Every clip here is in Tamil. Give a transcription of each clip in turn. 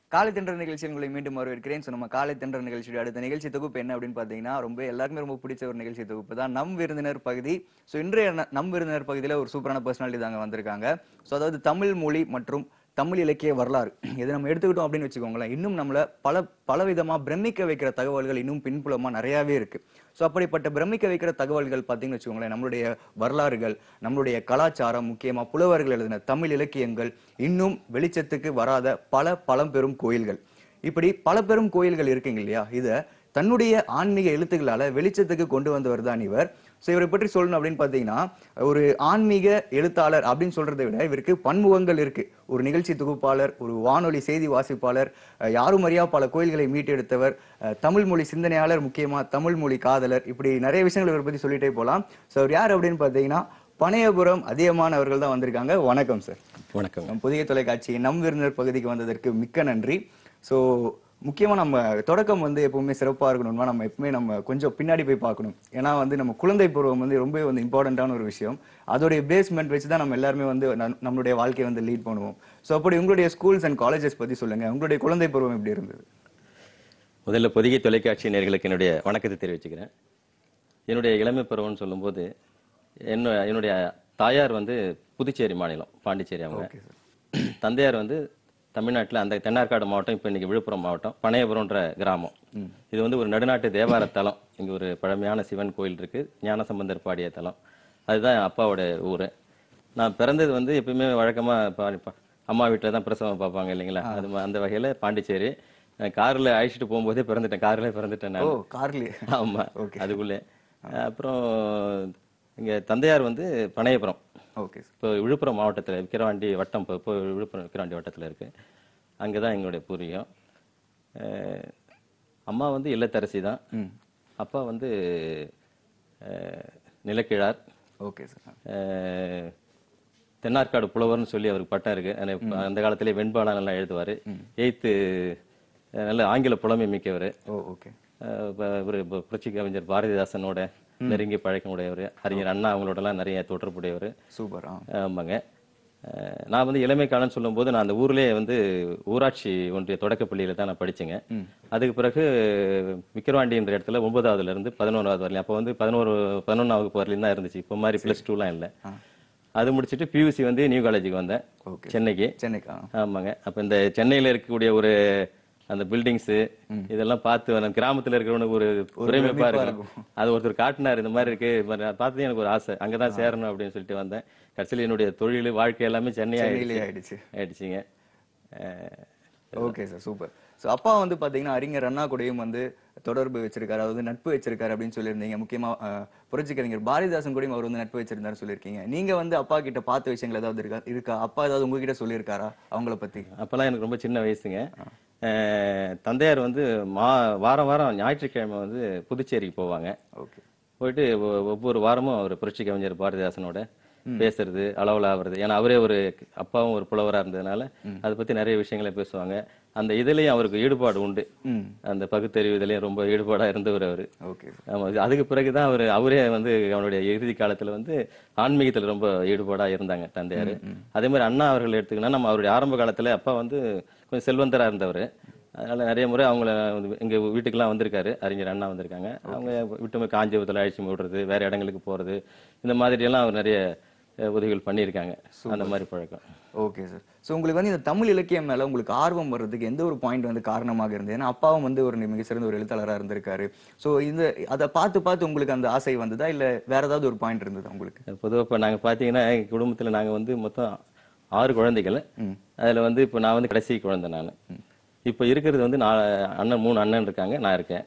காலை தென்றல் நிகழ்ச்சி உங்களை மீண்டும் வரவேற்கிறேன் ஸோ நம்ம காலை தென்றல் நிகழ்ச்சியோட அடுத்த நிகழ்ச்சி தொகுப்பு என்ன அப்படின்னு பார்த்தீங்கன்னா ரொம்ப எல்லாருக்குமே ரொம்ப பிடிச்ச ஒரு நிகழ்ச்சி தொகுப்பு தான் நம் விருந்தினர் பகுதி ஸோ இன்றைய ந- நம் விருந்தினர் பகுதியில் ஒரு சூப்பரான பர்சனாலிட்டி தாங்க வந்திருக்காங்க ஸோ அதாவது தமிழ் மொழி மற்றும் தமிழ் இலக்கிய வரலாறு இதை நம்ம எடுத்துக்கிட்டோம் அப்படின்னு வச்சுக்கோங்களேன் இன்னும் நம்மள பல பலவிதமா பிரமிக்க வைக்கிற தகவல்கள் இன்னும் பின்புலமா நிறையாவே இருக்கு ஸோ அப்படிப்பட்ட பிரமிக்க வைக்கிற தகவல்கள் பார்த்தீங்கன்னு வச்சுக்கோங்களேன் நம்மளுடைய வரலாறுகள் நம்மளுடைய கலாச்சாரம் முக்கியமா புலவர்கள் எழுதின தமிழ் இலக்கியங்கள் இன்னும் வெளிச்சத்துக்கு வராத பல பழம்பெரும் கோயில்கள் இப்படி பல பெரும் கோயில்கள் இருக்குங்க இல்லையா இத தன்னுடைய ஆன்மீக எழுத்துக்களால வெளிச்சத்துக்கு கொண்டு வந்தவர் தான் இவர் ஸோ இவரை பற்றி சொல்லணும் அப்படின்னு பார்த்தீங்கன்னா ஒரு ஆன்மீக எழுத்தாளர் அப்படின்னு சொல்றதை விட இவருக்கு பன்முகங்கள் இருக்கு ஒரு நிகழ்ச்சி தொகுப்பாளர் ஒரு வானொலி செய்தி வாசிப்பாளர் அஹ் யாரும் அறியா பல கோயில்களை மீட்டெடுத்தவர் அஹ் தமிழ் மொழி சிந்தனையாளர் முக்கியமா தமிழ் மொழி காதலர் இப்படி நிறைய விஷயங்கள் இவரை பத்தி சொல்லிட்டே போலாம் ஸோ அவர் யார் அப்படின்னு பார்த்தீங்கன்னா பனையபுரம் அதிகமான அவர்கள் தான் வந்திருக்காங்க வணக்கம் சார் வணக்கம் நம் புதிய தொலைக்காட்சி நம் விருந்தினர் பகுதிக்கு வந்ததற்கு மிக்க நன்றி ஸோ முக்கியமா நம்ம தொடக்கம் வந்து எப்பவுமே சிறப்பா இருக்கணும்னா நம்ம எப்பவுமே நம்ம கொஞ்சம் பின்னாடி போய் பார்க்கணும் ஏன்னா வந்து நம்ம குழந்தை பருவம் வந்து ரொம்ப வந்து இம்பார்ட்டண்ட்டான ஒரு விஷயம் அதோடைய பேஸ்மெண்ட் வச்சு தான் நம்ம எல்லாருமே வந்து நம்- நம்மளுடைய வாழ்க்கையை வந்து லீட் பண்ணுவோம் ஸோ அப்படி உங்களுடைய ஸ்கூல்ஸ் அண்ட் காலேஜஸ் பத்தி சொல்லுங்க உங்களுடைய குழந்தை பருவம் எப்படி இருந்தது முதல்ல பொதிகை தொலைக்காட்சி நேர்களுக்கு என்னுடைய வணக்கத்தை தெரிவிச்சுக்கிறேன் என்னுடைய இளமை பருவம்னு சொல்லும்போது என்ன என்னுடைய தாயார் வந்து புதுச்சேரி மாநிலம் பாண்டிச்சேரி அவங்க ஓகே சார் தந்தையார் வந்து தமிழ்நாட்டில் அந்த தென்னார்காடு மாவட்டம் இப்போ இன்னைக்கு விழுப்புரம் மாவட்டம் பனையபுரம்ன்ற கிராமம் இது வந்து ஒரு நடுநாட்டு தேவார தலம் இங்கே ஒரு பழமையான சிவன் கோயில் இருக்கு ஞானசம்பந்தர் பாடிய தலம் அதுதான் அப்பாவோட ஊர் நான் பிறந்தது வந்து எப்பயுமே வழக்கமாக அம்மா வீட்டில் தான் பிரசவம் பார்ப்பாங்க இல்லைங்களா அது மா- அந்த வகையில் பாண்டிச்சேரி காரில் அழைச்சிட்டு போகும்போதே பிறந்துட்டேன் காரில் பிறந்துட்டேன் ஓ நான் கார்லயே ஆமா Okay. அதுக்குள்ளே அப்புறம் இங்க தந்தையார் வந்து பனையபுரம் ஓகே சார் இப்போ விழுப்புரம் மாவட்டத்தில் விக்கிரவாண்டி வட்டம் இப்போ இப்போ விழுப்புரம் விக்கிரவாண்டி வட்டத்தில் இருக்கு அங்கே தான் எங்களுடைய பூர்வீகம் அஹ் அம்மா வந்து இல்லத்தரசி தான் ம் அப்பா வந்து அஹ், நிலக்கிழார் ஓகே சார் அஹ், தென்னார்காடு புலவர்னு சொல்லி அவருக்கு பட்டம் இருக்கு அந்த- அந்த காலத்திலே வெண்பாலாம் நல்லா எழுதுவார் எய்த்து நல்ல ஆங்கில புலமை மிக்கவர் ஓ ஓகே ஒரு புரட்சி கவிஞர் பாரதிதாசனோட நெருங்கி பழக்கமுடையவர் அறிஞர் அண்ணா அவங்களோடலாம் நிறைய தொடர்புடையவர் சூப்பர் ஆ ஆமாங்க அஹ் நான் வந்து இளமை காலம்னு சொல்லும்போது நான் அந்த ஊர்லயே வந்து ஊராட்சி ஒன்றிய தொடக்கப் பள்ளியில தான் நான் படிச்சேங்க அதுக்கு பிறகு விக்கிரவாண்டின்ற இடத்துல ஒன்பதாவதுல இருந்து பதினோராவது வரலையும் அப்போ வந்து பதினோரு பதினொன்றாம் வகுப்பு வரலையும் தான் இருந்துச்சு இப்போ மாதிரி ப்ளஸ் டூலாம் இல்லை அது முடிச்சுட்டு பியூசி வந்து நியூ காலேஜுக்கு வந்தேன் ஓகே சென்னைக்கு சென்னைக்கா ஆமாங்க அப்ப இந்த சென்னையில இருக்கக்கூடிய ஒரு அந்த பில்டிங்ஸ் இதெல்லாம் பார்த்து வர கிராமத்துல இருக்கிறவனுக்கு ஒரு பிரமிப்பா இருக்கும் அது ஒருத்தர் காட்டினார் இந்த மாதிரி இருக்கு இது மாதிரி பார்த்தது எனக்கு ஒரு ஆசை அங்கதான் சேரணும் அப்படின்னு சொல்லிட்டு வந்தேன் கடைசியில் என்னுடைய தொழில் வாழ்க்கை எல்லாமே சென்னை சென்னையிலே ஆயிடுச்சு ஆயிடுச்சு ஆயிடுச்சுங்க ah okay sir super so அப்பா வந்து பாத்தீங்கன்னா அறிஞர் அண்ணா கூடயும் வந்து தொடர்பு வச்சிருக்காரு அதாவது நட்பு வச்சிருக்காரு அப்படின்னு சொல்லியிருந்தீங்க முக்கியமா அஹ், புரட்சி கலைஞர் பாரதிதாசன் கூடயும் அவர் வந்து நட்பு வச்சிருந்தாரு சொல்லியிருக்கீங்க நீங்க வந்து அப்பா கிட்ட பார்த்த விஷயங்கள் ஏதாவது இருக்கா இருக்கா அப்பா ஏதாவது உங்ககிட்ட சொல்லியிருக்காரா அவங்கள பத்தி அப்பெல்லாம் எனக்கு ரொம்ப சின்ன வயசுங்க அஹ் தந்தையார் வந்து மா வாரம் வாரம் ஞாயிற்றுக்கிழமை வந்து புதுச்சேரிக்கு போவாங்க ஓகே போயிட்டு ஒ- ஒவ்வொரு வாரமும் அவர் புரட்சி கவிஞர் பாரதிதாசனோட பேசுறது அளவலாகிறது ஏன்னா அவரே ஒரு அப்பாவும் ஒரு புலவரா இருந்ததுனால அதை பத்தி நிறைய விஷயங்களை பேசுவாங்க அந்த இதுலயும் அவருக்கு ஈடுபாடு உண்டு ம் அந்த பகுத்தறிவு இதுலயும் ரொம்ப ஈடுபாடா இருந்தவர் அவரு ஓகே ஆமா அதுக்கு பிறகுதான் அவர் அவரே வந்து அவனுடைய இறுதி காலத்துல வந்து ஆன்மீகத்துல ரொம்ப ஈடுபாடா இருந்தாங்க தந்தையார் அதே மாதிரி அண்ணா அவர்கள் எடுத்துக்கினா நம்ம அவருடைய ஆரம்ப காலத்துல அப்பா வந்து கொஞ்சம் செல்வந்தரா இருந்தவர் அதனால நிறைய முறை அவங்கள வந்து எங்க வீட்டுக்கெல்லாம் வந்திருக்காரு அறிஞர் அண்ணா வந்திருக்காங்க அவங்க விட்டு போய் காஞ்சிபுரத்தில் அழைச்சி விடுறது வேற இடங்களுக்கு போறது இந்த மாதிரி எல்லாம் அவர் நிறைய அஹ், உதவிகள் பண்ணியிருக்காங்க அந்த மாதிரி பழக்கம் ஓகே சார் ஸோ உங்களுக்கு வந்து இந்த தமிழ் இலக்கியம் மேல உங்களுக்கு ஆர்வம் வர்றதுக்கு எந்த ஒரு பாயிண்ட் வந்து காரணமாக இருந்தது ஏன்னா அப்பாவும் வந்து ஒரு மிக சிறந்த ஒரு எழுத்தாளரா இருந்திருக்காரு ஸோ இந்த அதை பார்த்து பார்த்து உங்களுக்கு அந்த ஆசை வந்ததா இல்ல வேற ஏதாவது ஒரு பாயிண்ட் இருந்ததா உங்களுக்கு பொதுவாக இப்போ நாங்கள் பார்த்தீங்கன்னா எங்கள் குடும்பத்தில் நாங்கள் வந்து மொத்தம் ஆறு குழந்தைகள் அதில் வந்து இப்போ நான் வந்து கடைசி குழந்தை நான் இப்போ இருக்கிறது வந்து நான் அண்ணன் மூணு அண்ணன் இருக்காங்க நான் இருக்கேன்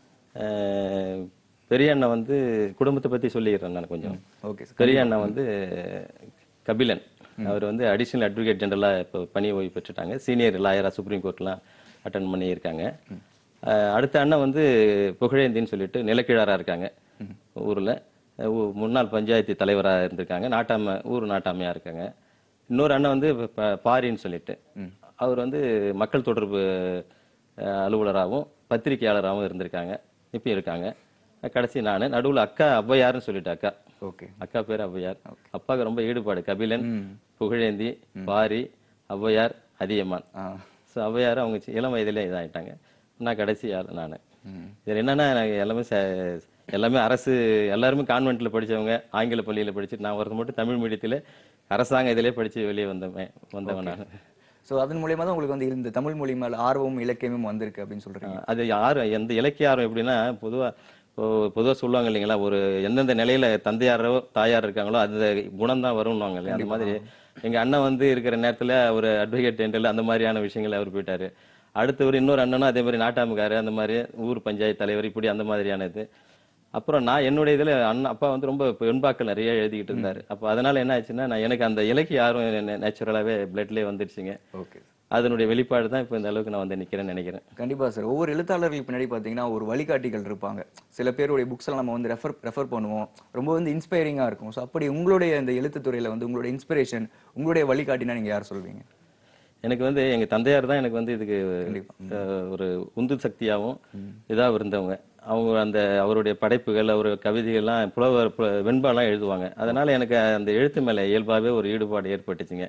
அஹ் பெரிய அண்ணன் வந்து குடும்பத்தை பற்றி சொல்லிடுறேன் நான் கொஞ்சம் ஓகே சார் பெரிய அண்ணன் வந்து கபிலன் அவர் வந்து அடிஷனல் அட்வொகேட் ஜெனரலாக இப்போ பணி ஓய்வு பெற்றுட்டாங்க சீனியர் லாயராக சுப்ரீம் கோர்ட்லாம் அட்டன் பண்ணியிருக்காங்க அஹ் அடுத்த அண்ணன் வந்து புகழேந்தின்னு சொல்லிட்டு நிலக்கிழாரா இருக்காங்க ஊரில் முன்னாள் பஞ்சாயத்து தலைவராக இருந்திருக்காங்க நாட்டாம ஊர் நாட்டாமையாக இருக்காங்க இன்னொரு அண்ணன் வந்து ப- பாரின்னு சொல்லிட்டு அவர் வந்து மக்கள் தொடர்பு அஹ், அலுவலராகவும் பத்திரிகையாளராகவும் இருந்திருக்காங்க இப்போ இருக்காங்க கடைசி நான் நடுவுல அக்கா ஔவையார்னு சொல்லிட்டு அக்கா ஓகே அக்கா பேர் ஔவையார் அப்பாவுக்கு ரொம்ப ஈடுபாடு கபிலன் புகழேந்தி பாரி ஔவையார் அதியமான் ஆ ஸோ ஔவையார் அவங்க சி- இளம் வயதிலே இதாயிட்டாங்க நான் கடைசி ஆள் நான் இதில் என்னன்னா எனக்கு எல்லாமே ச- எல்லாமே அரசு எல்லாருமே கான்வென்ட்ல படிச்சவங்க ஆங்கில பள்ளியில படிச்சுட்டு நான் ஒருத்தர் மட்டும் தமிழ் மீடியத்தில் அரசாங்க இதிலே படிச்சு வெளியே வந்தவன் வந்தவன் நான் ஸோ அதன் மூலியமா தான் உங்களுக்கு வந்து இந்த தமிழ் மொழி மேல ஆர்வமும் இலக்கியமும் வந்திருக்கு அப்படின்னு சொல்றீங்க அது யாரும் எந்த இலக்கிய ஆர்வம் எப்படின்னா பொதுவா இப்போ பொதுவா சொல்லுவாங்க இல்லைங்களா ஒரு எந்தெந்த நிலையில தந்தையாரோ தாயார் இருக்காங்களோ அந்த குணம் தான் வரும்னுவாங்க இல்லையா அந்த மாதிரி எங்க அண்ணன் வந்து இருக்கிற நேரத்துல ஒரு அட்வொகேட் டென்டல் அந்த மாதிரியான விஷயங்களை அவர் போயிட்டாரு அடுத்தவர் இன்னொரு அண்ணனும் அதே மாதிரி நாட்டாமுக்காரு அந்த மாதிரி ஊர் பஞ்சாயத்து தலைவர் இப்படி அந்த மாதிரியான இது அப்புறம் நான் என்னுடைய இதுல அண்ணன் அப்பா வந்து ரொம்ப வெண்பாக்கள் நிறைய எழுதிக்கிட்டு இருந்தாரு அப்போ அதனால என்ன ஆச்சுன்னா நான் எனக்கு அந்த இலக்கிய ஆர்வம் நேச்சுரலாவே பிளட்லேயே வந்துருச்சுங்க ஓகே அதனுடைய வெளிப்பாடு தான் இப்போ இந்த அளவுக்கு நான் வந்து நிக்கிறேன்னு நினைக்கிறேன் கண்டிப்பா சார் ஒவ்வொரு எழுத்தாளர்களுக்கு பின்னாடி பாத்தீங்கன்னா ஒரு வழிகாட்டிகள் இருப்பாங்க சில பேருடைய புக்ஸ் எல்லாம் நம்ம வந்து ரெஃபர் ரெஃபர் பண்ணுவோம் ரொம்ப வந்து இன்ஸ்பைரிங்கா இருக்கும் ஸோ அப்படி உங்களுடைய இந்த எழுத்துத்துறையில வந்து உங்களுடைய இன்ஸ்பிரேஷன் உங்களுடைய வழிகாட்டினா நீங்க யார் சொல்வீங்க எனக்கு வந்து எங்க தந்தையார் தான் எனக்கு வந்து இதுக்கு அஹ், ஒரு உந்து சக்தியாகவும் இதாக இருந்தவங்க அவங்க அந்த அவருடைய படைப்புகள் அவர் கவிதைகள்லாம் புலவர் பு- வெண்பாலாம் எழுதுவாங்க அதனால எனக்கு அந்த எழுத்து மேல இயல்பாகவே ஒரு ஈடுபாடு ஏற்பட்டுச்சுங்க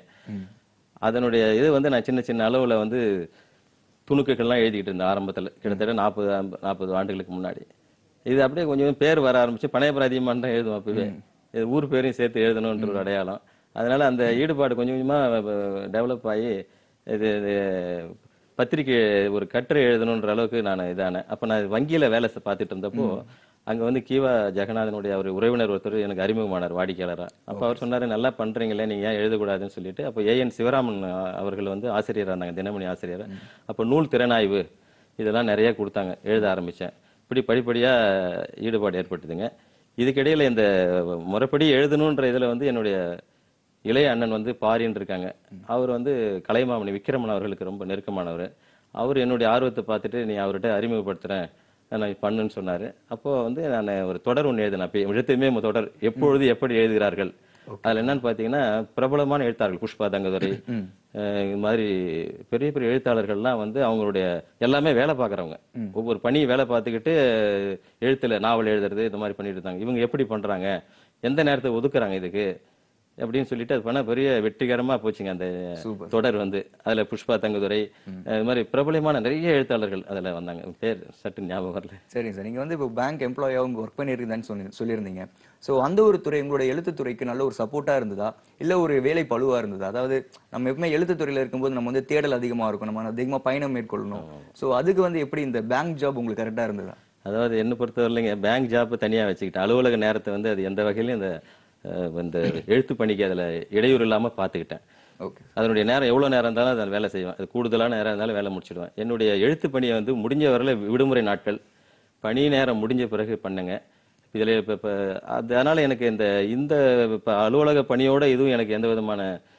அதனுடைய இது வந்து நான் சின்ன சின்ன அளவுல வந்து துணுக்குகள்லாம் எழுதிக்கிட்டு இருந்தேன் ஆரம்பத்துல கிட்டத்தட்ட நாற்பது நாற்பது ஆண்டுகளுக்கு முன்னாடி இது அப்படியே கொஞ்சம் பேர் வர ஆரம்பிச்சு பனையபுரம் அதிகமாக தான் எழுதுவோம் அப்பவே இது ஊர் பேரையும் சேர்த்து எழுதணுன்ற ஒரு அடையாளம் அதனால அந்த ஈடுபாடு கொஞ்சம் கொஞ்சமா டெவலப் ஆகி இது இது பத்திரிக்கை ஒரு கட்டுரை எழுதணுன்ற அளவுக்கு நான் இதானேன் அப்ப நான் வங்கியில வேலை செ- பார்த்துட்டு இருந்தப்போ அங்க வந்து கீவா ஜெகநாதனுடைய அவர் உறவினர் ஒருத்தர் எனக்கு அறிமுகமானார் வாடிக்கையாளரா அப்ப அவர் சொன்னாரு நல்லா பண்றீங்களே நீங்க ஏன் எழுதக்கூடாதுன்னு சொல்லிட்டு அப்போ ஏஎன் சிவராமன் அ- அவர்கள் வந்து ஆசிரியரா இருந்தாங்க தினமணி ஆசிரியர் அப்போ நூல் திறனாய்வு இதெல்லாம் நிறைய கொடுத்தாங்க எழுத ஆரம்பிச்சேன் இப்படி படிப்படியா ஈடுபாடு ஏற்பட்டுதுங்க இதுக்கிடையில இந்த முறைப்படி எழுதணுன்ற இதுல வந்து என்னுடைய இளைய அண்ணன் வந்து பாரின்னு இருக்காங்க அவர் வந்து கலைமாமணி விக்ரமன் அவர்களுக்கு ரொம்ப நெருக்கமானவர் அவர் என்னுடைய ஆர்வத்தை பார்த்துட்டு நீ அவர்கிட்ட அறிமுகப்படுத்துறேன் நான் பண்ணுன்னு சொன்னாரு அப்போ வந்து நான் ஒரு தொடர் ஒன்று எழுதினேன் அப்ப எழுத்துமே தொடர் எப்பொழுது எப்படி எழுதுகிறார்கள் அதுல என்னன்னு பாத்தீங்கன்னா பிரபலமான எழுத்தாளர்கள் புஷ்பா தங்கதுரை அஹ் இது மாதிரி பெரிய பெரிய எழுத்தாளர்கள்லாம் வந்து அவங்களுடைய எல்லாமே வேலை பார்க்குறவங்க ஒவ்வொரு பணி வேலை பார்த்துக்கிட்டு எழுத்துல நாவல் எழுதுறது இந்த மாதிரி பண்ணிட்டு இருந்தாங்க இவங்க எப்படி பண்றாங்க எந்த நேரத்தை ஒதுக்குறாங்க இதுக்கு அப்படின்னு சொல்லிட்டு அது பண்ண பெரிய வெற்றிகரமா போச்சுங்க அந்த Super. தொடர் வந்து அதுல புஷ்பா தங்கதுரை இது மாதிரி பிரபலமான நிறைய எழுத்தாளர்கள் அதுல வந்தாங்க பேர் சட்டு ஞாபகம் வரல சரிங்க சார் நீங்க வந்து இப்போ பேங்க் எம்ப்ளாயாவும் ஒர்க் பண்ணியிருந்தேன்னு சொல்லி சொல்லியிருந்தீங்க ஸோ அந்த ஒரு துறை உங்களுடைய எழுத்துத்துறைக்கு நல்ல ஒரு சப்போர்ட்டா இருந்ததா இல்ல ஒரு வேலை பழுவா இருந்ததா அதாவது நம்ம எப்பவுமே எழுத்துத்துறையில இருக்கும்போது நம்ம வந்து தேடல் அதிகமா இருக்கும் நம்ம அதிகமா பயணம் மேற்கொள்ளணும் ஸோ அதுக்கு வந்து எப்படி இந்த பேங்க் ஜாப் உங்களுக்கு கரெக்டா இருந்ததா அதாவது என்ன பொறுத்தவரையிலைங்க பேங்க் ஜாப் தனியா வச்சுக்கிட்டேன் அலுவலக நேரத்தை வந்து அது எந்த வகையிலும் இந்த அஹ், இந்த எழுத்து பணிக்கு அதுல இடையூறு இல்லாம பாத்துக்கிட்டேன் ஓகே அதனுடைய நேரம் எவ்வளவு நேரம் இருந்தாலும் அதில் வேலை செய்வேன் அது கூடுதலான நேரம் இருந்தாலும் வேலை முடிச்சிடுவேன் என்னுடைய எழுத்து பணியை வந்து முடிஞ்ச வரையில விடுமுறை நாட்கள் பணி நேரம் முடிஞ்ச பிறகு பண்ணுங்க இதில் இப்போ இப்போ அதனால எனக்கு இந்த இந்த இப்போ அலுவலக பணியோட இதுவும் எனக்கு எந்த விதமான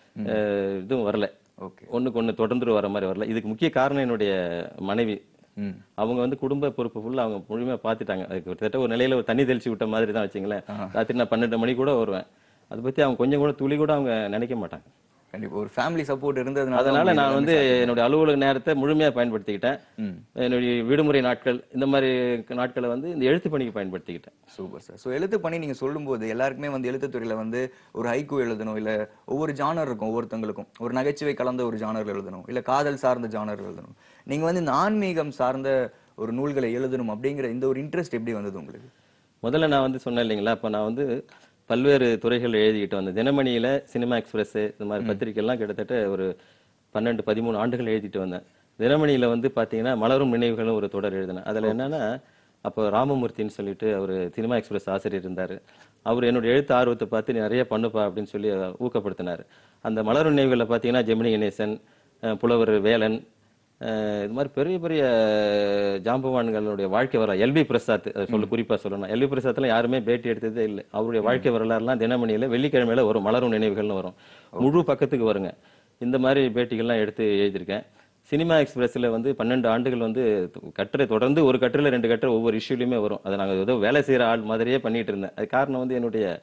அஹ், இதுவும் வரல ஓகே ஒண்ணுக்கு ஒண்ணு தொடர்ந்து வர மாதிரி வரல இதுக்கு முக்கிய காரணம் என்னுடைய மனைவி ம் அவங்க வந்து குடும்ப பொறுப்பு ஃபுல்லா அவங்க முழுமையா பாத்துட்டாங்க அதுக்கு கிட்டத்தட்ட ஒரு நிலையில ஒரு தண்ணி தெளிச்சு விட்ட மாதிரி தான் வச்சுங்களேன் ராத்திரி நான் பன்னெண்டு மணி கூட வருவேன் அதை பத்தி அவங்க கொஞ்சம் கூட துளி கூட அவங்க நினைக்க மாட்டாங்க கண்டிப்பா ஒரு ஃபேமிலி சப்போர்ட் இருந்ததுனால அதனால உங்களுக்கு நான் எல்லாமே வந்து என்னுடைய அலுவலக நேரத்தை முழுமையா பயன்படுத்திக்கிட்டேன் ம் என்னுடைய விடுமுறை நாட்கள் இந்த மாதிரி நாட்களை வந்து இந்த எழுத்து பணிக்கு பயன்படுத்திக்கிட்டேன் சூப்பர் சார் ஸோ எழுத்து பணி நீங்க சொல்லும்போது எல்லாருக்குமே வந்து எழுத்துத்துறையில வந்து ஒரு ஹைக்கூ எழுதணும் இல்ல ஒவ்வொரு ஜானர் இருக்கும் ஒவ்வொருத்தங்களுக்கும் ஒரு நகைச்சுவை கலந்த ஒரு ஜானர் எழுதணும் இல்ல காதல் சார்ந்த ஜானர் எழுதணும் நீங்க வந்து இந்த ஆன்மீகம் சார்ந்த ஒரு நூல்களை எழுதணும் அப்படிங்கிற இந்த ஒரு இன்ட்ரெஸ்ட் எப்படி வந்தது உங்களுக்கு முதல்ல நான் வந்து சொன்னேன் இல்லைங்களா அப்ப நான் வந்து பல்வேறு துறைகள் எழுதிக்கிட்டு வந்தேன் தினமணியில சினிமா எக்ஸ்பிரஸ் இந்த மாதிரி பத்திரிக்கைலாம் கிட்டத்தட்ட ஒரு பன்னெண்டு பதிமூணு ஆண்டுகள் எழுதிட்டு வந்தேன் தினமணியில வந்து பாத்தீங்கன்னா மலரும் நினைவுகளும் ஒரு தொடர் எழுதினேன் அதுல என்னன்னா அப்போ ராமமூர்த்தின்னு சொல்லிட்டு அவர் சினிமா எக்ஸ்பிரஸ் ஆசிரியர் இருந்தாரு அவர் என்னோட எழுத்து ஆர்வத்தை பார்த்து நீ நிறைய பண்ணுப்பா அப்படின்னு சொல்லி ஊக்கப்படுத்தினார் அந்த மலரும் நினைவுகளில் பார்த்தீங்கன்னா ஜெமினி கணேசன் அஹ் புலவர் வேலன் அஹ் இது மாதிரி பெரிய பெரிய ஜாம்பவான்களுடைய வாழ்க்கை வரலாறு எல்பி பிரசாத் அதை சொல்ல குறிப்பா சொல்லணும் எல்பி பிரசாத்லாம் யாருமே பேட்டி எடுத்ததே இல்லை அவருடைய வாழ்க்கை வரலாறுலாம் தினமணியில வெள்ளிக்கிழமையில வரும் மலரும் நினைவுகள்னு வரும் முழு பக்கத்துக்கு வருங்க இந்த மாதிரி பேட்டிகள்லாம் எடுத்து எழுதியிருக்கேன் சினிமா எக்ஸ்பிரஸ்ல வந்து பன்னெண்டு ஆண்டுகள் வந்து கட்டுரை தொடர்ந்து ஒரு கட்டுரையில ரெண்டு கட்டுரை ஒவ்வொரு இஷ்யூலையுமே வரும் அதை நாங்கள் ஏதோ வேலை செய்யற ஆள் மாதிரியே பண்ணிட்டு இருந்தேன் அது காரணம் வந்து என்னுடைய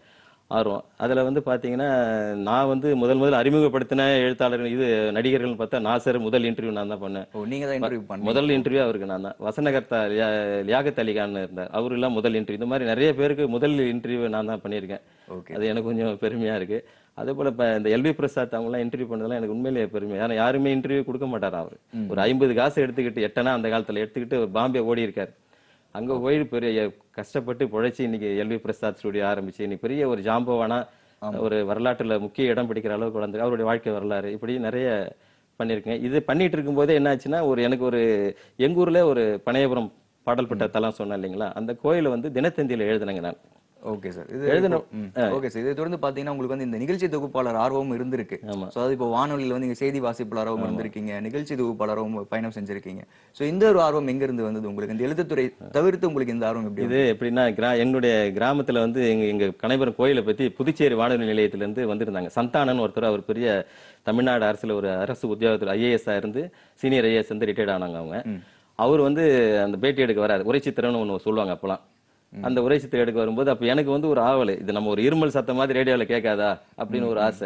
ஆர்வம் அதுல வந்து பாத்தீங்கன்னா நான் வந்து முதல் முதல் அறிமுகப்படுத்தின எழுத்தாளர்கள் இது நடிகர்கள்னு பார்த்தா நாசர் முதல் இன்டர்வியூ நான் தான் பண்ணேன் ஓ நீங்க தான் இன்டர்வியூ பண்ணீங்க முதல் இன்டர்வியூ அவருக்கு நான் தான் வசனகர்த்தா லியா- லியாகத் அலிகான் இருந்தார் அவரு எல்லாம் முதல் இன்டர்வியூ இந்த மாதிரி நிறைய பேருக்கு முதல் இன்டர்வியூ நான் தான் பண்ணியிருக்கேன் ஓகே அது எனக்கு கொஞ்சம் பெருமையா இருக்கு அதே போல இப்ப இந்த எல்வி பிரசாத் அவங்க எல்லாம் இன்டர்வியூ பண்ணதெல்லாம் எனக்கு உண்மையிலேயே பெருமை ஏன்னா யாருமே இன்டர்வியூ கொடுக்க மாட்டாரா அவர் ஒரு ஐம்பது காசு எடுத்துக்கிட்டு எட்டனா அந்த காலத்துல எடுத்துக்கிட்டு பாம்பே ஓடி இருக்காரு அங்க போய் பெரிய கஷ்டப்பட்டு பிழைச்சி இன்னைக்கு எல்வி பிரசாத் ஸ்டுடியோ ஆரம்பிச்சு இன்னைக்கு பெரிய ஒரு ஜாம்பவானா ஒரு வரலாற்றுல முக்கிய இடம் பிடிக்கிற அளவுக்கு வளர்ந்து அவருடைய வாழ்க்கை வரலாறு இப்படி நிறைய பண்ணியிருக்கேன் இது பண்ணிட்டு இருக்கும்போதே என்ன ஆச்சுன்னா ஒரு எனக்கு ஒரு எங்க ஊர்ல ஒரு பனையபுரம் பாடல்பட்ட தலம் சொன்னேன் இல்லைங்களா அந்த கோயிலை வந்து தினத்தந்தியில எழுதினேங்க நான் ஓகே சார் இது எழுதணும். ஓகே சார் இதை தொடர்ந்து பாத்தீங்கன்னா உங்களுக்கு வந்து இந்த நிகழ்ச்சி தொகுப்பாளர் ஆர்வமும் இருந்திருக்கு ஆமா. சோ அது இப்போ வானொலியில வந்து நீங்க செய்தி வாசிப்பாளராகவும் இருந்திருக்கீங்க நிகழ்ச்சி தொகுப்பாளராகவும் பயணம் செஞ்சிருக்கீங்க சோ இந்த ஒரு ஆர்வம் எங்க இருந்து வந்தது உங்களுக்கு இந்த எழுத்துத்துறை தவிர்த்து உங்களுக்கு இந்த ஆர்வம் எப்படி இது எப்படின்னா கிரா எங்களுடைய கிராமத்துல வந்து எங்க எங்க கணைபுரம் கோயிலை பத்தி புதுச்சேரி வானொலி நிலையத்துல இருந்து வந்திருந்தாங்க சந்தானன் ஒருத்தர் அவர் பெரிய தமிழ்நாடு அரசுல ஒரு அரசு உத்தியோகத்தில் ஐஏஎஸ் இருந்து சீனியர் ஐஏஎஸ் வந்து ரிட்டையர்ட் ஆனாங்க அவங்க அவர் வந்து அந்த பேட்டி எடுக்க வராரு உரைச்சித்திரன்னு ஒன்று சொல்லுவாங்க அப்பலாம் அந்த உரைச்சித்திரம் எடுக்க வரும்போது அப்ப எனக்கு வந்து ஒரு ஆவல் இது நம்ம ஒரு இருமல் சத்தம் மாதிரி ரேடியோல கேட்காதா அப்படின்னு ஒரு ஆசை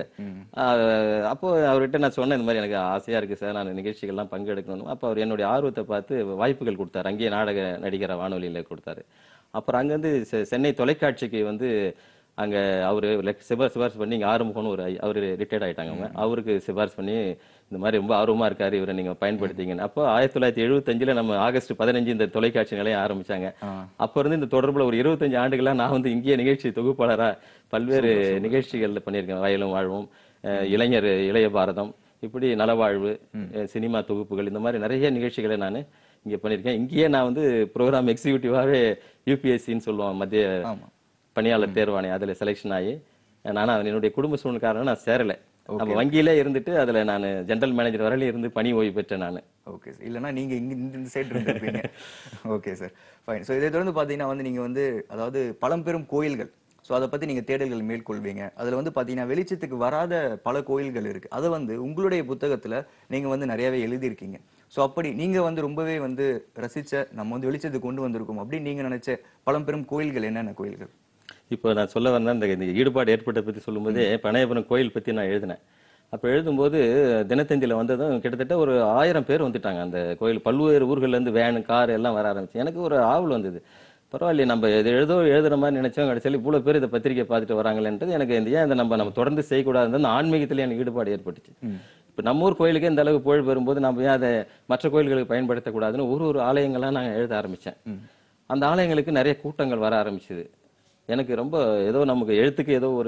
ஆஹ் அப்போ அவர்கிட்ட நான் சொன்னேன் இந்த மாதிரி எனக்கு ஆசையா இருக்கு சார் நான் நிகழ்ச்சிகள்லாம் பங்கெடுக்கணும் அப்போ அவர் என்னுடைய ஆர்வத்தை பார்த்து வாய்ப்புகள் கொடுத்தாரு அங்கேயே நாடக நடிகர வானொலியில கொடுத்தாரு அப்புறம் அங்கேருந்து செ- சென்னை தொலைக்காட்சிக்கு வந்து அங்க அவரு like சிபார் சிபாரிசு பண்ணி இங்க ஆறுமுகம்னு ஒரு ஐ- அவரு ரிட்டையர்ட் ஆயிட்டாங்க அவங்க அவருக்கு சிபாரிசு பண்ணி இந்த மாதிரி ரொம்ப ஆர்வமா இருக்காரு இவரை நீங்க பயன்படுத்திங்கன்னு அப்போ ஆயிரத்தி தொள்ளாயிரத்தி எழுபத்தஞ்சுல நம்ம ஆகஸ்ட் பதினஞ்சு இந்த தொலைக்காட்சி நிலையம் ஆரம்பிச்சாங்க அப்ப இருந்து இந்த தொடர்புல ஒரு இருபத்தஞ்சு ஆண்டுகளா நான் வந்து இங்கேயே நிகழ்ச்சி தொகுப்பாளரா பல்வேறு நிகழ்ச்சிகள்ல பண்ணியிருக்கேன் வயலும் வாழ்வும் அஹ் இளைஞர் இளைய பாரதம் இப்படி நலவாழ்வு அஹ் சினிமா தொகுப்புகள் இந்த மாதிரி நிறைய நிகழ்ச்சிகளை நான் இங்க பண்ணியிருக்கேன் இங்கேயே நான் வந்து ப்ரோக்ராம் எக்ஸிக்யூட்டிவாவே யூபிஎஸ்சின்னு சொல்லுவோம் மத்திய ஆமா பணியாளர் தேர்வாணை அதுல செலெக்ஷன் ஆகி நானும் அது என்னுடைய குடும்ப சூழ்நிலை காரணம் நான் சேரல நம்ம வங்கியிலே இருந்துட்டு அதுல நான் ஜெனரல் மேனேஜர் வரையிலும் இருந்து பணி ஓய்வு பெற்றேன் நான் ஓகே சார் இல்லைன்னா நீங்க இங்க இந்த- இந்த சைடு இருந்திருப்பீங்க ஓகே சார் ஃபைன் ஸோ இதை தொடர்ந்து பார்த்தீங்கன்னா வந்து நீங்க வந்து அதாவது பழம்பெரும் கோயில்கள் ஸோ அதை பத்தி நீங்க தேடல்கள் மேற்கொள்வீங்க அதுல வந்து பாத்தீங்கன்னா வெளிச்சத்துக்கு வராத பல கோயில்கள் இருக்கு அதை வந்து உங்களுடைய புத்தகத்துல நீங்க வந்து நிறையவே எழுதியிருக்கீங்க ஸோ அப்படி நீங்க வந்து ரொம்பவே வந்து ரசிச்ச நம்ம வந்து வெளிச்சத்துக்கு கொண்டு வந்திருக்கோம் அப்படின்னு நீங்க நினைச்ச பழம்பெரும் கோயில்கள் என்னென்ன கோயில்கள் இப்போ நான் சொல்ல வந்த அந்த இந்த ஈடுபாடு ஏற்பட்ட பத்தி சொல்லும்போதே பனையபுரம் கோயில் பத்தி நான் எழுதினேன் அப்ப எழுதும்போது தினத்தந்தியில வந்ததும் கிட்டத்தட்ட ஒரு ஆயிரம் பேர் வந்துட்டாங்க அந்த கோயில் பல்வேறு ஊர்கள்ல இருந்து வேன் கார் எல்லாம் வர ஆரம்பிச்சு எனக்கு ஒரு ஆவல் வந்தது பரவாயில்லையே நம்ம இது எழுதோ எழுதுற மாதிரி நினைச்சோம் கடைசியில் இவ்வளவு பேர் இந்த பத்திரிக்கை பார்த்துட்டு வராங்களேன்றது எனக்கு இந்த ஏன் இதை நம்ம நம்ம தொடர்ந்து செய்யக்கூடாது அந்த ஆன்மீகத்துல எனக்கு ஈடுபாடு ஏற்பட்டுச்சு இப்ப நம்ம ஊர் கோயிலுக்கே இந்த அளவுக்கு புகழ் பெறும்போது நம்ம ஏன் அதை மற்ற கோயில்களுக்கு பயன்படுத்தக்கூடாதுன்னு ஒரு ஒரு ஆலயங்களா நான் எழுத ஆரம்பிச்சேன் அந்த ஆலயங்களுக்கு நிறைய கூட்டங்கள் வர ஆரம்பிச்சது எனக்கு ரொம்ப ஏதோ நமக்கு எழுத்துக்கு ஏதோ ஒரு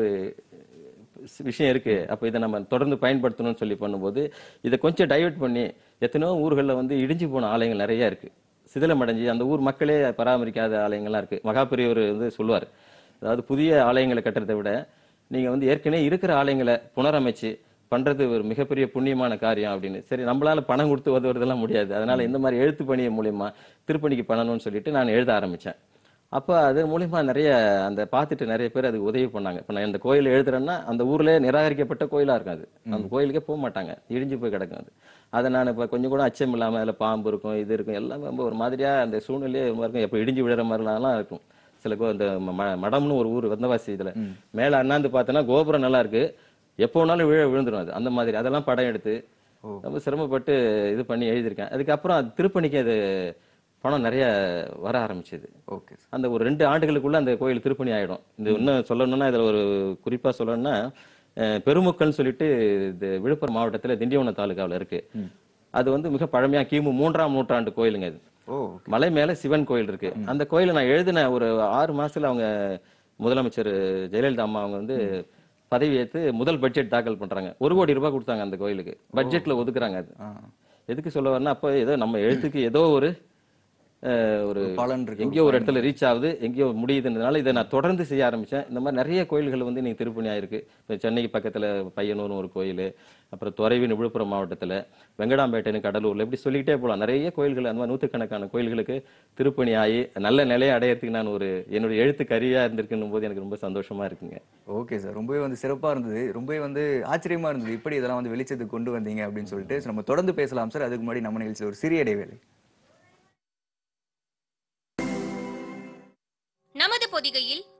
விஷயம் இருக்கு அப்ப இதை நம்ம தொடர்ந்து பயன்படுத்தணும்னு சொல்லி பண்ணும்போது இதை கொஞ்சம் டைவர்ட் பண்ணி எத்தனையோ ஊர்கள்ல வந்து இடிஞ்சு போன ஆலயங்கள் நிறைய இருக்கு சிதிலமடைஞ்சு அந்த ஊர் மக்களே பராமரிக்காத ஆலயங்கள்லாம் இருக்கு மகாபெரியவர் வந்து சொல்லுவார் அதாவது புதிய ஆலயங்களை கட்டுறதை விட நீங்க வந்து ஏற்கனவே இருக்கிற ஆலயங்களை புனரமைச்சு பண்றது ஒரு மிகப்பெரிய புண்ணியமான காரியம் அப்படின்னு சரி நம்மளால பணம் கொடுத்து உதவுறதெல்லாம் முடியாது அதனால இந்த மாதிரி எழுத்து பணி மூலியமா திருப்பணிக்கு பண்ணணும்னு சொல்லிட்டு நான் எழுத ஆரம்பிச்சேன் அப்ப அது மூலியமா நிறைய அந்த பார்த்துட்டு நிறைய பேர் அதுக்கு உதவி பண்ணாங்க இப்ப நான் இந்த கோயில் எழுதுறேன்னா அந்த ஊர்ல நிராகரிக்கப்பட்ட கோயிலா இருக்கும் அது அந்த கோயிலுக்கே போக மாட்டாங்க இடிஞ்சு போய் கிடக்கும் அது அதை நான் இப்ப கொஞ்சம் கூட அச்சம் இல்லாம அதுல பாம்பு இருக்கும் இது இருக்கும் எல்லாமே ரொம்ப ஒரு மாதிரியா அந்த சூழ்நிலையே ரொம்ப இருக்கும் எப்ப இடிஞ்சு விழுற மாதிரிலாம் இருக்கும் சில கோ இந்த ம- மடம்னு ஒரு ஊர் வந்தவாசி இதுல மேல அண்ணாந்து பார்த்தோன்னா கோபுரம் நல்லா இருக்கு எப்போ வேணாலும் விழ விழுந்துரும் அது அந்த மாதிரி அதெல்லாம் படம் எடுத்து ரொம்ப சிரமப்பட்டு இது பண்ணி எழுதியிருக்கேன் அதுக்கப்புறம் அது திருப்பணிக்கு அது பணம் நிறைய வர ஆரம்பிச்சது ஓகே அந்த ஒரு ரெண்டு ஆண்டுகளுக்குள்ள அந்த கோயில் திருப்பணி ஆயிடும் இந்த இன்னும் சொல்லணும்னா இதுல ஒரு குறிப்பா சொல்லணும்னா அஹ், பெருமுக்கல்னு சொல்லிட்டு இது விழுப்புரம் மாவட்டத்துல திண்டிவனம் தாலுகாவுல இருக்கு அது வந்து மிக பழமையா கிமு மூன்றாம் நூற்றாண்டு கோயிலுங்க இது ஓ மலை மேல சிவன் கோயில் இருக்கு அந்த கோயிலை நான் எழுதின ஒரு ஆறு மாசத்துல அவங்க முதலமைச்சர் ஜெயலலிதா அம்மா அவங்க வந்து பதவி ஏத்து முதல் பட்ஜெட் தாக்கல் பண்றாங்க ஒரு கோடி ரூபாய் கொடுத்தாங்க அந்த கோயிலுக்கு பட்ஜெட்ல ஒதுக்குறாங்க அது ஆ எதுக்கு சொல்ல வரேன்னா அப்ப ஏதோ நம்ம எழுத்துக்கு ஏதோ ஒரு அஹ், ஒரு பலன் இருக்கு எங்கேயோ ஒரு இடத்துல ரீச் ஆகுது எங்கேயோ முடியுதுன்றதுனால இதை நான் தொடர்ந்து செய்ய ஆரம்பிச்சேன் இந்த மாதிரி நிறைய கோயில்கள் வந்து நீங்க திருப்பணி ஆயிருக்கு இப்போ சென்னைக்கு பக்கத்துல பையனூர்னு ஒரு கோயில் அப்புறம் துறைவின் விழுப்புரம் மாவட்டத்துல வெங்கடாம்பேட்டைன்னு கடலூர்ல இப்படி சொல்லிக்கிட்டே போகலாம் நிறைய கோயில்கள் அந்த மாதிரி நூற்றுக்கணக்கான கோயில்களுக்கு திருப்பணி ஆகி நல்ல நிலையை அடையறதுக்கு நான் ஒரு என்னுடைய எழுத்து கரியா இருந்திருக்குன்னும் போது எனக்கு ரொம்ப சந்தோஷமா இருக்குங்க ஓகே சார் ரொம்பவே வந்து சிறப்பா இருந்தது ரொம்பவே வந்து ஆச்சரியமா இருந்தது இப்படி இதெல்லாம் வந்து வெளிச்சத்துக்கு கொண்டு வந்தீங்க அப்படின்னு சொல்லிட்டு So, நம்ம தொடர்ந்து பேசலாம் சார் அதுக்கு முன்னாடி நம்ம நிகழ்ச்சியில் ஒரு சிறிய இடைவேளை நமது பொதிகையில்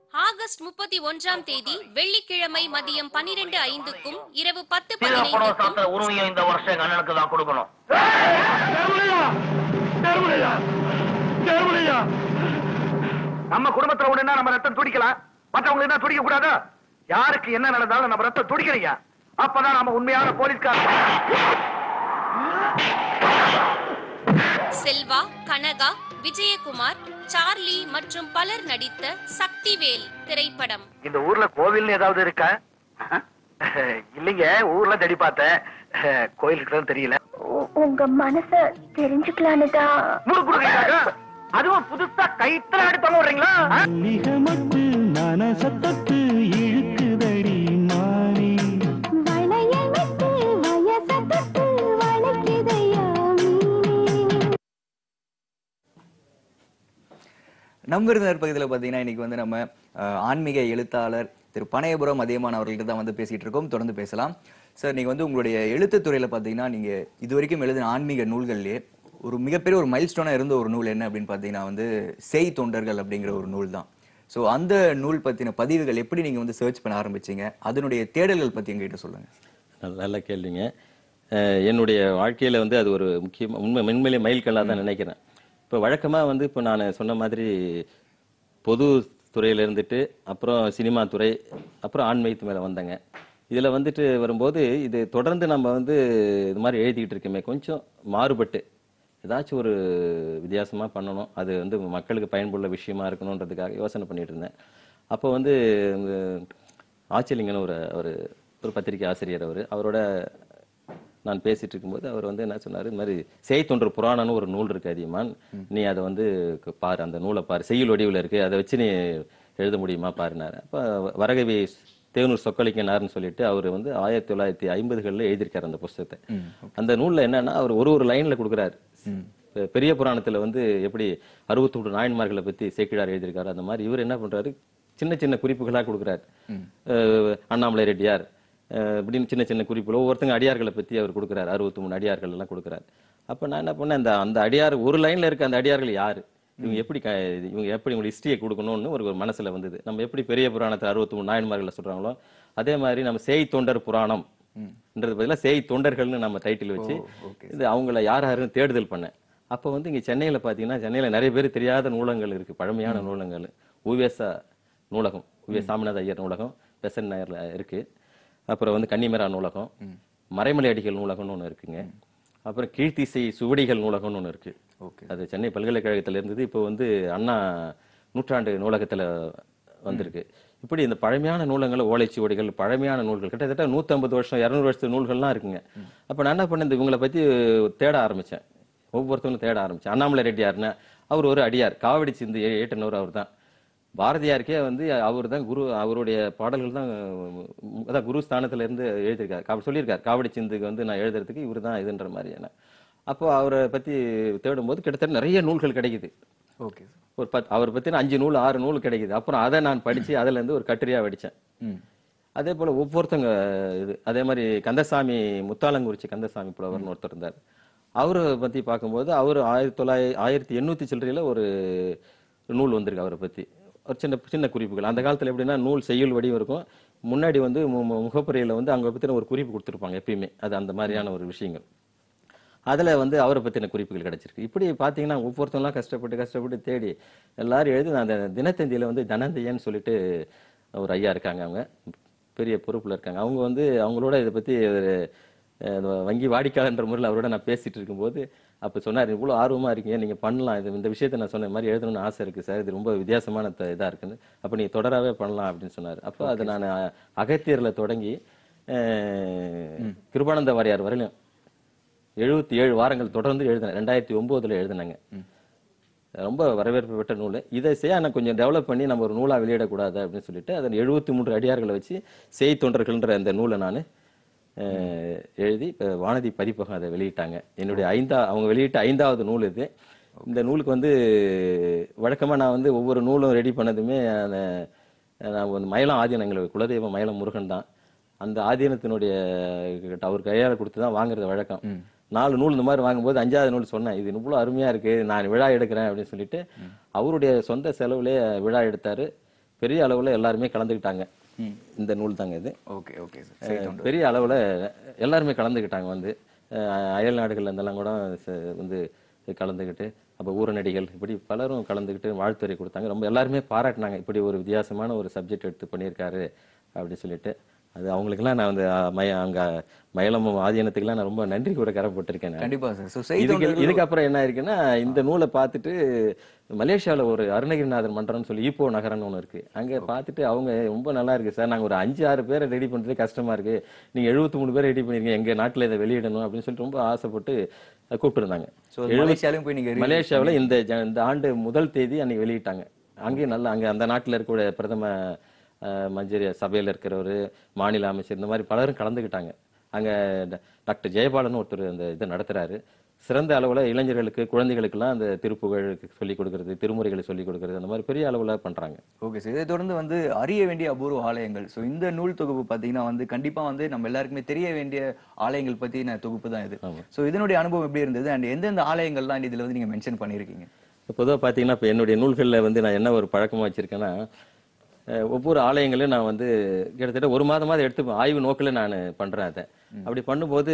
ஆகஸ்ட் முப்பத்தி ஒன்றாம் தேதி வெள்ளிக்கிழமை மதியம் பனிரெண்டு ஐந்துக்கும் இரவு பத்து தீரப்படம் பதினைந்துக்கும் சாத்திர உரிமையை இந்த வருஷம் எங்க அண்ணனுக்கு தான் கொடுக்கணும் நம்ம குடும்பத்துல ஒண்ணுன்னா நம்ம ரத்தம் துடிக்கலாம் மற்றவங்களுக்கு தான் துடிக்க கூடாது யாருக்கு என்ன நடந்தாலும் நம்ம ரத்தம் துடிக்கிறீங்க அப்பதான் நம்ம உண்மையான போலீஸ்கார செல்வா கனகா விஜயகுமார் சார்லி மற்றும் பலர் நடித்த சக்திவேல் திரைப்படம் இந்த ஊர்ல கோவில் ஏதாவது இருக்கா இல்லைங்க ஊர்ல தேடி பார்த்தேன் கோயிலுக்கு தான் தெரியல உ- உங்க மனச தெரிஞ்சுக்கலான்னு தான் முறுக்கு கொடுக்குறீங்க அதுவும் புதுசா கைத்துல அடி தொங்க விடுறீங்களா ஆ? மிகமட்டு மனசத்தொட்டு இழுக்குதடி மாறி வளையல் விட்டு வயசத்தட்டு வளைக்குதையா நம்ம விருந்தினர் பகுதியில் பார்த்தீங்கன்னா இன்னைக்கு வந்து நம்ம அஹ், ஆன்மீக எழுத்தாளர் திரு பனையபுரம் அதியமான் அவர்கள்ட்ட தான் வந்து பேசிட்டு இருக்கோம் தொடர்ந்து பேசலாம் சார் நீங்க வந்து உங்களுடைய எழுத்துத் துறையில பார்த்தீங்கன்னா நீங்க இது வரைக்கும் எழுதின ஆன்மீக நூல்கள்லயே ஒரு மிகப்பெரிய ஒரு மைல்ஸ்டோனா இருந்த ஒரு நூல் என்ன அப்படின்னு பார்த்தீங்கன்னா வந்து செய் தொண்டர்கள் அப்படிங்கிற ஒரு நூல் தான் ஸோ அந்த நூல் பத்தின பதிவுகள் எப்படி நீங்க வந்து சர்ச் பண்ண ஆரம்பிச்சீங்க அதனுடைய தேடல்கள் பத்தி எங்ககிட்ட சொல்லுங்க நல்ல- நல்ல கேள்விங்க அஹ் என்னுடைய வாழ்க்கையில வந்து அது ஒரு முக்கியம் உண்மை மென்மேலே மைல்கல்லாக தான் நினைக்கிறேன் இப்போ வழக்கமா வந்து இப்போ நான் சொன்ன மாதிரி பொது துறையில இருந்துட்டு அப்புறம் சினிமா துறை அப்புறம் ஆன்மீகத்து மேல வந்தேங்க இதுல வந்துட்டு வரும்போது இது தொடர்ந்து நம்ம வந்து இது மாதிரி எழுதிக்கிட்டு இருக்கோமே கொஞ்சம் மாறுபட்டு ஏதாச்சும் ஒரு வித்தியாசமா பண்ணணும் அது வந்து மக்களுக்கு பயன்புள்ள விஷயமா இருக்கணுன்றதுக்காக யோசனை பண்ணிட்டு இருந்தேன் அப்போ வந்து இந்த ஆச்சலிங்கன்னு ஒரு ஒரு ஒரு பத்திரிகை ஆசிரியர் அவர் அவரோட நான் பேசிட்டு இருக்கும்போது அவர் வந்து என்ன சொன்னாரு இந்த மாதிரி செய் தொன்று புராணம்னு ஒரு நூல் இருக்கு அதிகமான் நீ அதை வந்து க- பாரு அந்த நூலை பாரு செய்யுள் வடிவில் இருக்கு அதை வச்சு நீ எழுத முடியுமா பாருனாரு அப்ப வரகவி தேனூர் சொக்கலிங்கனார்னு சொல்லிட்டு அவர் வந்து ஆயிரத்தி தொள்ளாயிரத்தி ஐம்பதுகளில் எழுதியிருக்காரு அந்த புஸ்தகத்தை அந்த நூல்ல என்னன்னா அவர் ஒரு ஒரு லைன்ல கொடுக்குறாரு பெ- பெரிய புராணத்துல வந்து எப்படி அறுபத்தொன்று நாயன்மார்களை பத்தி சேக்கிழார் எழுதியிருக்காரு அந்த மாதிரி இவர் என்ன பண்றாரு சின்ன சின்ன குறிப்புகளா கொடுக்குறாரு அஹ் அண்ணாமலை ரெட்டியார் அஹ் இப்படின்னு சின்ன சின்ன குறிப்புகள் ஒவ்வொருத்தங்க அடியார்களை பத்தி அவர் கொடுக்குறாரு அறுபத்தி மூணு அடியார்கள் எல்லாம் கொடுக்குறாரு அப்ப நான் என்ன பண்ணேன் அந்த அந்த அடியார் ஒரு லைன்ல இருக்க அந்த அடியார்கள் யாரு இவங்க எப்படி க- இவங்க எப்படி உங்களுக்கு ஹிஸ்டரியை கொடுக்கணும்னு ஒரு ஒரு மனசுல வந்தது நம்ம எப்படி பெரிய புராணத்தை அறுபத்தி மூணு நாயன்மார்களை சொல்றாங்களோ அதே மாதிரி நம்ம சேய் தொண்டர் புராணம் ன்றது பதிலாக சேய் தொண்டர்கள்னு நம்ம டைட்டில் வச்சு இது அவங்கள யார் யாருன்னு தேடுதல் பண்ணேன் அப்போ வந்து இங்க சென்னையில பாத்தீங்கன்னா சென்னையில நிறைய பேர் தெரியாத நூலகங்கள் இருக்கு பழமையான நூலகங்கள் உவேசா நூலகம் உவே சாமிநாத ஐயர் நூலகம் பெசன் நகர்ல இருக்கு அப்புறம் வந்து கன்னிமரா நூலகம் மறைமலை அடிகள் நூலகம்னு ஒன்று இருக்குங்க அப்புறம் கீழ்த்திசை சுவடிகள் நூலகம்னு ஒன்று இருக்கு ஓகே அது சென்னை பல்கலைக்கழகத்துல இருந்தது இப்போ வந்து அண்ணா நூற்றாண்டு நூலகத்துல வந்திருக்கு இப்படி இந்த பழமையான நூலகங்கள் ஓலைச்சுவடிகள் பழமையான நூல்கள் கிட்டத்தட்ட 150 வருஷம் இரநூறு வருஷத்து நூல்கள்லாம் இருக்குங்க அப்ப நான் என்ன பண்ணேன் இந்த இவங்களை பத்தி தேட ஆரம்பிச்சேன் ஒவ்வொருத்தவங்களும் தேட ஆரம்பிச்சேன் அண்ணாமலை ரெட்டியார்னா அவர் ஒரு அடியார் காவடி சிந்து ஏ- ஏட்டனூர் அவர் தான் பாரதியாருக்கே வந்து அவர் தான் குரு அவருடைய பாடல்கள் தான் உம், அதான் குரு ஸ்தானத்துல இருந்து எழுதியிருக்காரு அவர் சொல்லியிருக்காரு காவடி சிந்துக்கு வந்து நான் எழுதுறதுக்கு இவர் தான் இதுன்ற மாதிரியான அப்போ அவரை பத்தி தேடும்போது கிட்டத்தட்ட நிறைய நூல்கள் கிடைக்குது ஓகே ஒரு பத் அவரை பத்தின அஞ்சு நூல் ஆறு நூல் கிடைக்குது அப்புறம் அதை நான் படிச்சு அதுல இருந்து ஒரு கட்டுரையா வடிச்சேன் ம் அதே போல ஒவ்வொருத்தங்க இது அதே மாதிரி கந்தசாமி முத்தாலங்குறிச்சி கந்தசாமி புலவர்னு ஒருத்தர் இருந்தார் அவரை பத்தி பார்க்கும்போது அவர் ஆயிரத்தி தொள்ளாயிரத்தி ஆயிரத்தி எண்ணூத்தி சில்லறையில ஒரு நூல் வந்திருக்கு அவரை பத்தி ஒரு சின்ன சின்ன குறிப்புகள் அந்த காலத்துல எப்படின்னா நூல் செய்யுள் வடிவம் இருக்கும் முன்னாடி வந்து மு- மு- முகப்புரையில வந்து அவங்க பத்தின ஒரு குறிப்பு கொடுத்துருப்பாங்க எப்பயுமே அது அந்த மாதிரியான ஒரு விஷயங்கள் அதுல வந்து அவரை பத்தின குறிப்புகள் கிடைச்சிருக்கு இப்படி பாத்தீங்கன்னா ஒவ்வொருத்தவங்களாம் கஷ்டப்பட்டு கஷ்டப்பட்டு தேடி எல்லாரும் எழுதி நான் அந்த தினத்தந்தியில வந்து தனந்தையன்னு சொல்லிட்டு ஒரு ஐயா இருக்காங்க அவங்க பெரிய பொறுப்புல இருக்காங்க அவங்க வந்து அவங்களோட இதை பத்தி ஒரு அஹ், வங்கி வாடிக்கையாளர்ன்ற முறையில் அவரோட நான் பேசிட்டு இருக்கும்போது அப்ப சொன்னார் இவ்வளவு ஆர்வமா இருக்கீங்க நீங்க பண்ணலாம் இது இந்த விஷயத்த நான் சொன்ன மாதிரி எழுதணும்னு ஆசை இருக்கு சார் இது ரொம்ப வித்தியாசமான த- இதா இருக்குன்னு அப்ப நீங்க தொடராவே பண்ணலாம் அப்படின்னு சொன்னார் அப்போ அதை நான் அகத்தியர்ல தொடங்கி அஹ், கிருபானந்த வாரியார் வரையிலும் எழுபத்தி ஏழு வாரங்கள் தொடர்ந்து எழுதினேன் ரெண்டாயிரத்தி ஒன்பதுல எழுதினேங்க ரொம்ப வரவேற்பு பெற்ற நூல் இதை செய்ய நான் கொஞ்சம் டெவலப் பண்ணி நம்ம ஒரு நூலா வெளியிடக்கூடாது அப்படின்னு சொல்லிட்டு அதை எழுபத்தி மூன்று அடியார்களை வச்சு செய் தொண்டர்கள்ன்ற அந்த நூலை நான் எழுதி இப்ப வானதி பதிப்பகம் அதை வெளியிட்டாங்க என்னுடைய ஐந்தா அவங்க வெளியிட்ட ஐந்தாவது நூல் இது இந்த நூலுக்கு வந்து வழக்கமா நான் வந்து ஒவ்வொரு நூலும் ரெடி பண்ணதுமே அந்த நான் வந்து மயிலம் ஆதீனம் எங்களுக்கு குலதெய்வம் மயிலம் முருகன் தான் அந்த ஆதீனத்தினுடைய கிட்ட அவர் கையால கொடுத்து தான் வாங்குறது வழக்கம் நாலு நூல் இந்த மாதிரி வாங்கும்போது அஞ்சாவது நூல் சொன்னேன் இது இவ்வளோ அருமையா இருக்கு நான் விழா எடுக்கிறேன் அப்படின்னு சொல்லிட்டு அவருடைய சொந்த செலவுலயே விழா எடுத்தாரு பெரிய அளவுல எல்லாருமே கலந்துக்கிட்டாங்க ம். இந்த நூல் தாங்க இது ஓகே ஓகே சார் சரி அஹ் பெரிய அளவுல எல்லாருமே கலந்துக்கிட்டாங்க வந்து அஹ் அயல் நாடுகள்ல இருந்தெல்லாம் கூட ச- வந்து கலந்துக்கிட்டு அப்போ ஊரநடிகள் இப்படி பலரும் கலந்துக்கிட்டு வாழ்த்துரை கொடுத்தாங்க ரொம்ப எல்லாருமே பாராட்டினாங்க இப்படி ஒரு வித்தியாசமான ஒரு சப்ஜெக்ட் எடுத்து பண்ணியிருக்காரு அப்படின்னு சொல்லிட்டு அது அவங்களுக்கெல்லாம் நான் வந்து அஹ், மய அங்க மயிலம் ஆதீனத்துக்கெல்லாம் நான் ரொம்ப நன்றி கூட கரப்பட்டிருக்கேன் நான். கண்டிப்பா சார் ஸோ செய்தி இதுக்கு ஒன்று இதுக்கப்புறம் என்ன இருக்குன்னா இந்த நூலை பார்த்துட்டு மலேசியால ஒரு அருணகிரிநாதர் மன்றம்னு சொல்லி ஈப்போ நகரம்னு ஒன்று இருக்கு அங்க பார்த்துட்டு அவங்க ரொம்ப நல்லா இருக்கு சார் நாங்க ஒரு அஞ்சு ஆறு பேரை ரெடி பண்றதே கஷ்டமா இருக்கு நீங்க எழுபத்தி மூணு பேர் ரெடி பண்ணிருக்கீங்க எங்க நாட்டுல இதை வெளியிடணும் அப்படின்னு சொல்லிட்டு ரொம்ப ஆசைப்பட்டு கூப்பிட்டுருந்தாங்க ஸோ மலேசியாலையும் போய் நீங்க மலேசியாவுல இந்த ஜ- இந்த ஆண்டு முதல் தேதி அன்னைக்கு வெளியிட்டாங்க அங்கேயும் நல்லா அங்க அந்த நாட்டுல இருக்கக்கூடிய பிரதம அஹ், மஞ்சரி சபையில இருக்கிறவர் மாநில அமைச்சர் இந்த மாதிரி பலரும் கலந்துக்கிட்டாங்க அங்க ட- டாக்டர் ஜெயபாலன் ஒருத்தர் அந்த இதை நடத்துறாரு சிறந்த அளவுல இளைஞர்களுக்கு குழந்தைகளுக்கெல்லாம் அந்த திருப்புகழுக்கு சொல்லிக் கொடுக்கறது திருமுறைகளை சொல்லிக் கொடுக்கறது அந்த மாதிரி பெரிய அளவுல பண்றாங்க ஓகே சார் இதை தொடர்ந்து வந்து அறிய வேண்டிய அபூர்வ ஆலயங்கள் ஸோ இந்த நூல் தொகுப்பு பார்த்தீங்கன்னா வந்து கண்டிப்பா வந்து நம்ம எல்லாருக்குமே தெரிய வேண்டிய ஆலயங்கள் பத்தின தொகுப்பு தான் இது ஸோ இதனுடைய அனுபவம் எப்படி இருந்தது அண்ட் எந்தெந்த ஆலயங்கள்லாம் இதுல வந்து நீங்க மென்ஷன் பண்ணியிருக்கீங்க பொதுவாக பார்த்தீங்கன்னா இப்போ என்னுடைய நூல்களில் வந்து நான் என்ன ஒரு பழக்கமாக வச்சிருக்கேன்னா அஹ், ஒவ்வொரு ஆலயங்களையும் நான் வந்து கிட்டத்தட்ட ஒரு மாதமாவது எடுத்து ஆய்வு நோக்கில் நான் பண்ணுறேன் அதை அப்படி பண்ணும்போது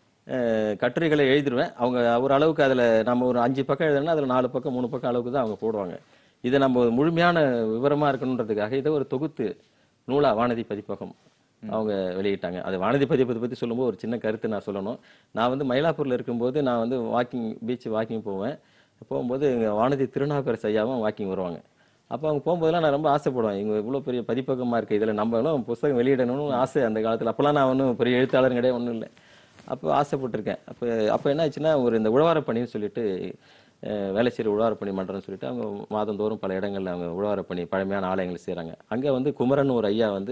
அஹ், கட்டுரைகளை எழுதிடுவேன் அவங்க ஒரு அளவுக்கு அதில் நம்ம ஒரு அஞ்சு பக்கம் எழுதுனா அதில் நாலு பக்கம் மூணு பக்கம் அளவுக்கு தான் அவங்க போடுவாங்க இதை நம்ம ஒரு முழுமையான விவரமாக இருக்கணுன்றதுக்காக இதை ஒரு தொகுத்து நூலா வானதி பதிப்பகம் அவங்க வெளியிட்டாங்க அது வானதி பதிப்பத்தை பற்றி சொல்லும்போது ஒரு சின்ன கருத்து நான் சொல்லணும் நான் வந்து மயிலாப்பூரில் இருக்கும்போது நான் வந்து வாக்கிங் பீச் வாக்கிங் போவேன் போகும்போது எங்க வானதி திருநாவுக்கரசு ஐயாவும் வாக்கிங் வருவாங்க அப்போ அவங்க போகும்போதெல்லாம் நான் ரொம்ப ஆசைப்படுவேன் இவங்க இவ்வளோ பெரிய பதிப்பகமாக இருக்குது இதில் நம்மளும் புஸ்தகம் வெளியிடணும்னு ஆசை அந்த காலத்தில் அப்போல்லாம் நான் ஒன்றும் பெரிய எழுத்தாளர் கிடையாது ஒன்றும் இல்லை அப்போ ஆசைப்பட்டிருக்கேன் அப்போ அப்போ என்ன ஆச்சுன்னா ஒரு இந்த உழவார பணின்னு சொல்லிட்டு அஹ், வேலைச்சேரி உழவார பணி மன்றம்னு சொல்லிட்டு அவங்க மாதந்தோறும் பல இடங்கள்ல அவங்க உழவார பணி பழமையான ஆலயங்கள் செய்கிறாங்க அங்கே வந்து குமரன் ஒரு ஐயா வந்து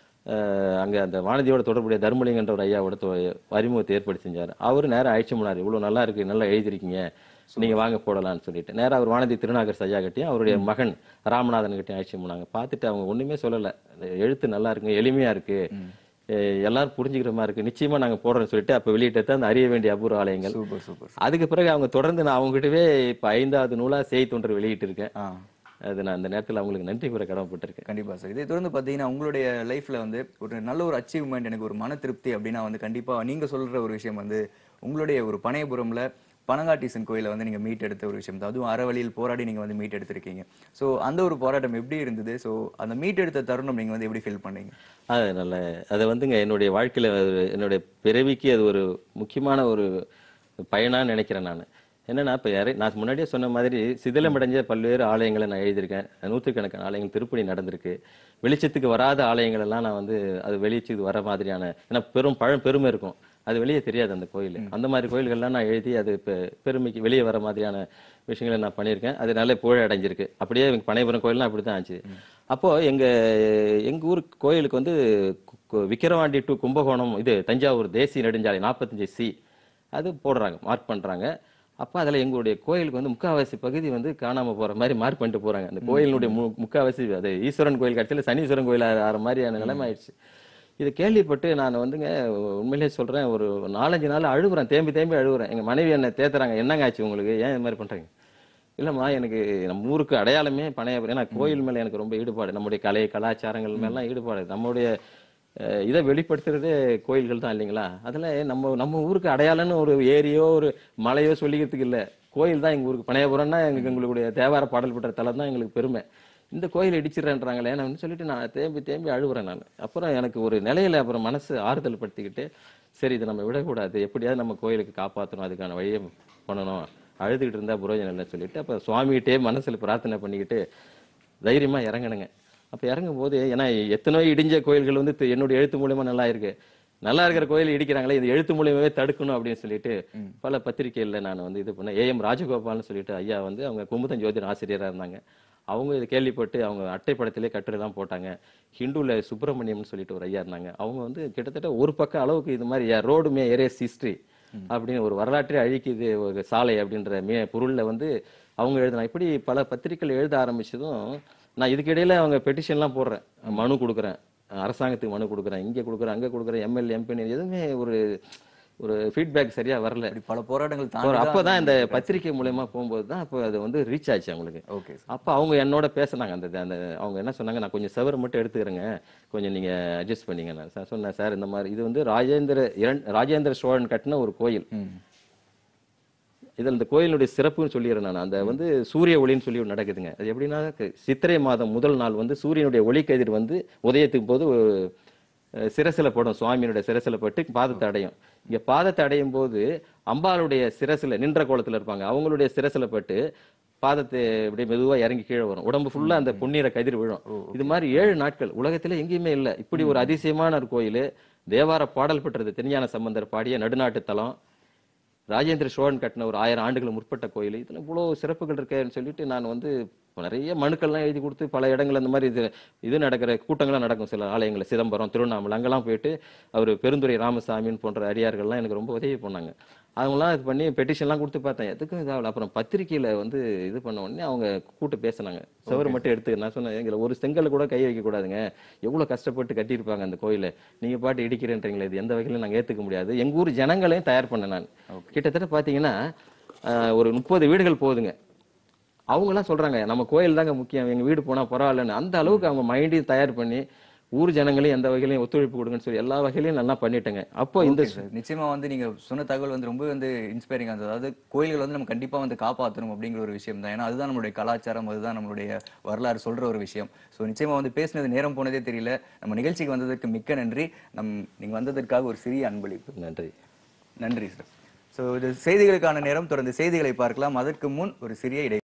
அஹ், அங்க அந்த வானதியோட தொடர்புடைய தர்மலிங்கன்ற ஒரு ஐயாவோட தொ- அறிமுகத்தை ஏற்படுத்தி செஞ்சார் அவர் நேரா அழைச்சு போனார் இவ்வளவு நல்லா இருக்கு நல்லா எழுதிருக்கீங்க நீங்க வாங்க போடலாம்னு சொல்லிட்டு நேரா அவர் வானதி திருநாகர் ஐயா கிட்டயும் அவருடைய மகன் ராமநாதன் கிட்டயும் அழைச்சு போனாங்க பார்த்துட்டு அவங்க ஒண்ணுமே சொல்லல இந்த எழுத்து நல்லா இருக்குங்க எளிமையா இருக்கு அஹ் எல்லாரும் புரிஞ்சுக்கிற மாதிரி இருக்கு நிச்சயமா நாங்க போடுறோம்னு சொல்லிட்டு அப்ப வெளியிட்டது அந்த அறிய வேண்டிய அபூர்வ ஆலயங்கள் சூப்பர் சூப்பர் அதுக்கு பிறகு அவங்க தொடர்ந்து நான் அவங்ககிட்டவே இப்ப ஐந்தாவது நூலா செய்தி தொண்டர் வெளியிட்டு இருக்கேன் ஆ அது நான் அந்த நேரத்துல அவங்களுக்கு நன்றி கூற கடமைப்பட்டிருக்கேன் கண்டிப்பா சார் இதை தொடர்ந்து பார்த்தீங்கன்னா உங்களுடைய லைஃப்ல வந்து ஒரு நல்ல ஒரு அச்சீவ்மெண்ட் எனக்கு ஒரு மன திருப்தி அப்படின்னா வந்து கண்டிப்பா நீங்க சொல்ற ஒரு விஷயம் வந்து உங்களுடைய ஒரு பனையபுரம்ல பனங்காட்டீசன் கோயிலை வந்து நீங்க மீட் எடுத்த ஒரு விஷயம் தான் அதுவும் அறவழியில் போராடி நீங்க வந்து மீட் எடுத்திருக்கீங்க ஸோ அந்த ஒரு போராட்டம் எப்படி இருந்தது ஸோ அந்த மீட் எடுத்த தருணம் நீங்க வந்து எப்படி ஃபீல் பண்ணீங்க அது நல்ல அது வந்துங்க என்னுடைய வாழ்க்கையில ஒரு- என்னுடைய பிறவிக்கு அது ஒரு முக்கியமான ஒரு பயனா நினைக்கிறேன் நான் என்னன்னா இப்ப யாரு நான் முன்னாடியே சொன்ன மாதிரி சிதிலமடைஞ்ச பல்வேறு ஆலயங்களை நான் எழுதியிருக்கேன் நூற்றுக்கணக்கான ஆலயங்கள் திருப்பணி நடந்திருக்கு வெளிச்சத்துக்கு வராத ஆலயங்கள் எல்லாம் நான் வந்து அது வெளிச்சத்துக்கு வர மாதிரியான ஏன்னா பெரும் பழம் பெருமை இருக்கும் அது வெளியே தெரியாது அந்த கோயில் அந்த மாதிரி கோயில்கள்லாம் நான் எழுதி அது பெ- பெருமைக்கு வெளியே வர மாதிரியான விஷயங்களை நான் பண்ணியிருக்கேன் அது நல்ல புகழ் அடைஞ்சிருக்கு அப்படியே எங்க பனைபுரம் கோயில்லாம் அப்படிதான் ஆச்சு அப்போ எங்க எங்க ஊர் கோயிலுக்கு வந்து கு- கு- விக்கிரவாண்டி டு கும்பகோணம் இது தஞ்சாவூர் தேசிய நெடுஞ்சாலை நாற்பத்தஞ்சு சி அது போடுறாங்க மார்க் பண்றாங்க அப்ப அதுல எங்களுடைய கோயிலுக்கு வந்து முக்காவாசி பகுதி வந்து காணாம போற மாதிரி மார்க் பண்ணிட்டு போறாங்க அந்த கோயிலினுடைய மு முக்காவாசி அது ஈஸ்வரன் கோயில் கட்சியில சனீஸ்வரன் கோயில் ஆகிற மாதிரியான நிலைமை ஆயிடுச்சு இது கேள்விப்பட்டு நான் வந்துங்க உண்மையிலேயே சொல்றேன் ஒரு நாலஞ்சு நாள் அழுகுறேன் தேம்பி தேம்பி அழுகுறேன் எங்க மனைவி என்ன தேத்துறாங்க என்னங்க ஆச்சு உங்களுக்கு ஏன் இது மாதிரி பண்றீங்க இல்லம்மா எனக்கு நம்ம ஊருக்கு அடையாளமே பனையாபுரம் ஏன்னா கோயில் மேல எனக்கு ரொம்ப ஈடுபாடு நம்முடைய கலை கலாச்சாரங்கள் மேலாம் ஈடுபாடு நம்முடைய அஹ், இதை வெளிப்படுத்துறதே கோயில்கள் தான் இல்லைங்களா அதுல நம்ம நம்ம ஊருக்கு அடையாளம்னு ஒரு ஏரியோ ஒரு மலையோ சொல்லிக்கிறதுக்கு இல்ல கோயில் தான் எங்க ஊருக்கு பனையாபுரம்னா எங்களுக்கு எங்களுடைய தேவார பாடல் பெற்ற தலம் தான் எங்களுக்கு பெருமை இந்த கோயில் இடிச்சிடறாங்களே நான் சொல்லிட்டு நான் தேம்பி தேம்பி அழுகுறேன் நான் அப்புறம் எனக்கு ஒரு நிலையில அப்புறம் மனசு ஆறுதல் படுத்திக்கிட்டு சரி இதை நம்ம விடக்கூடாது எப்படியாவது நம்ம கோயிலுக்கு காப்பாற்றணும் அதுக்கான வழியை பண்ணணும் அழுதுகிட்டு இருந்தா புரோஜனம் இல்லைன்னு சொல்லிட்டு அப்ப சுவாமிகிட்டே மனசுல பிரார்த்தனை பண்ணிக்கிட்டு தைரியமா இறங்கணுங்க அப்ப இறங்கும் போது ஏன்னா எத்தனையோ இடிஞ்ச கோயில்கள் வந்து தி- என்னுடைய எழுத்து மூலியமா நல்லா இருக்கு நல்லா இருக்கிற கோயில் இடிக்கிறாங்களே இது எழுத்து மூலியமாவே தடுக்கணும் அப்படின்னு சொல்லிட்டு பல பத்திரிகைகள்ல நான் வந்து இது பண்ணேன் ஏஎம் ராஜகோபால்னு சொல்லிட்டு ஐயா வந்து அவங்க குமுதன் ஜோதிட ஆசிரியரா இருந்தாங்க அவங்க இது கேள்விப்பட்டு அவங்க அட்டைப்படத்திலே கட்டுரைலாம் போட்டாங்க ஹிந்துல சுப்பிரமணியம்னு சொல்லிட்டு ஒரு ஐயா இருந்தாங்க அவங்க வந்து கிட்டத்தட்ட ஒரு பக்கம் அளவுக்கு இது மாதிரி ரோடுமே ஏரேஸ் ஹிஸ்டரி அப்படின்னு ஒரு வரலாற்றை அழிக்குது ஒரு சாலை அப்படின்ற மே பொருள்ல வந்து அவங்க எழுதினா இப்படி பல பத்திரிகைகள் எழுத ஆரம்பிச்சதும் நான் இதுக்கு இடையில அவங்க பெட்டிஷன்லாம் போடுறேன் மனு கொடுக்குறேன் அரசாங்கத்துக்கு மனு கொடுக்குறேன் இங்க கொடுக்குறேன் அங்க கொடுக்குறேன் எம்எல்ஏ எம்பி எதுவுமே ஒரு ஒரு ஃபீட்பேக் சரியா வரல இப்படி பல போராட்டங்கள் ஒரு தாண்டி அப்பதான் இந்த பத்திரிக்கை மூலயமா போகும்போது தான் அப்போ அது வந்து ரீச் ஆச்சு அவங்களுக்கு ஓகே அப்போ அவங்க என்னோட பேசுனாங்க அந்த அந்த அவங்க என்ன சொன்னாங்க நான் கொஞ்சம் செவரை மட்டும் எடுத்துக்கிறேங்க கொஞ்சம் நீங்க அட்ஜஸ்ட் பண்ணீங்க நான் சார் சொன்னேன் சார் இந்த மாதிரி இது வந்து ராஜேந்திர இரண் ராஜேந்திர சோழன் கட்டின ஒரு கோயில் ம் இதில் இந்த கோயிலுடைய சிறப்புன்னு சொல்லிடுறேன் நான் அந்த வந்து சூரிய ஒளின்னு சொல்லி ஒண்ணு நடக்குதுங்க அது எப்படின்னா க- சித்திரை மாதம் முதல் நாள் வந்து சூரியனுடைய ஒளிக்கதிர் வந்து உதயத்துக்கு போது அஹ், சிரசுல படும் சுவாமியினுடைய சிரசுல பட்டு பாதத்தை அடையும் இங்க பாதத்தை அடையும் போது அம்பாளுடைய சிரசுல நின்ற கோலத்துல இருப்பாங்க அவங்களுடைய சிரசுல பட்டு பாதத்தை அப்படியே மெதுவா இறங்கி கீழே வரும் உடம்பு ஃபுல்லா அந்த பொன்னீர கதிர் விழும் இது மாதிரி ஏழு நாட்கள் உலகத்துல எங்கேயுமே இல்ல இப்படி ஒரு அதிசயமான ஒரு கோயில் தேவார பாடல் பெற்றது திருஞான சம்பந்தர் பாடிய நடுநாட்டு தலம் ராஜேந்திர சோழன் கட்டின ஒரு ஆயிரம் ஆண்டுகள் முற்பட்ட கோயில் இதுல இவ்வளவு சிறப்புகள் இருக்கேன்னு சொல்லிட்டு நான் வந்து நிறைய மனுக்கள்லாம் எழுதி கொடுத்து பல இடங்கள் அந்த மாதிரி இது இது நடக்கிற கூட்டங்கள்லாம் நடக்கும் சில ஆலயங்கள் சிதம்பரம் திருவண்ணாமலை அங்கெல்லாம் போயிட்டு அவர் பெருந்துறை ராமசாமின்னு போன்ற அடியார்கள்லாம் எனக்கு ரொம்ப உதவி பண்ணாங்க அவங்களாம் இது பண்ணி பெட்டிஷன்லாம் கொடுத்து பார்த்தேன் எதுக்கும் இதாகல அப்புறம் பத்திரிக்கையில வந்து இது பண்ண உடனே அவங்க கூட்டு பேசினாங்க சவர் மட்டும் எடுத்து நான் சொன்னேன் எங்களை ஒரு செங்கல்ல கூட கை வைக்க கூடாதுங்க எவ்வளவு கஷ்டப்பட்டு கட்டியிருப்பாங்க அந்த கோயிலை நீங்க பாட்டு இடிக்கிறேன்றீங்களே இது எந்த வகையிலும் நாங்க ஏத்துக்க முடியாது எங்க ஊர் ஜனங்களையும் தயார் பண்ணேன் நான் கிட்டத்தட்ட பாத்தீங்கன்னா ஆஹ், ஒரு முப்பது வீடுகள் போகுதுங்க அவங்க எல்லாம் சொல்றாங்க நம்ம கோயில் தாங்க முக்கியம் எங்க வீடு போனா பரவாயில்லன்னு அந்த அளவுக்கு அவங்க மைண்டையும் தயார் பண்ணி ஊர் ஜனங்களையும் எந்த வகையிலையும் ஒத்துழைப்பு கொடுங்கன்னு சொல்லி எல்லா வகையிலையும் நல்லா பண்ணிட்டேங்க அப்போ இந்த ஓகே சார் நிச்சயமா வந்து நீங்க சொன்ன தகவல் வந்து ரொம்ப வந்து இன்ஸ்பைரிங் இருந்தது அதாவது கோயில்கள் வந்து நம்ம கண்டிப்பா வந்து காப்பாற்றணும் அப்படிங்கிற ஒரு விஷயம் தான் ஏன்னா அதுதான் நம்மளுடைய கலாச்சாரம் அதுதான் நம்மளுடைய வரலாறு சொல்ற ஒரு விஷயம் ஸோ நிச்சயமா வந்து பேசினது நேரம் போனதே தெரியல நம்ம நிகழ்ச்சிக்கு வந்ததற்கு மிக்க நன்றி நம் நீங்க வந்ததற்காக ஒரு சிறிய அன்பளிப்பு நன்றி நன்றி சார் ஸோ இது செய்திகளுக்கான நேரம் தொடர்ந்து செய்திகளை பார்க்கலாம் அதற்கு முன் ஒரு சிறிய இடை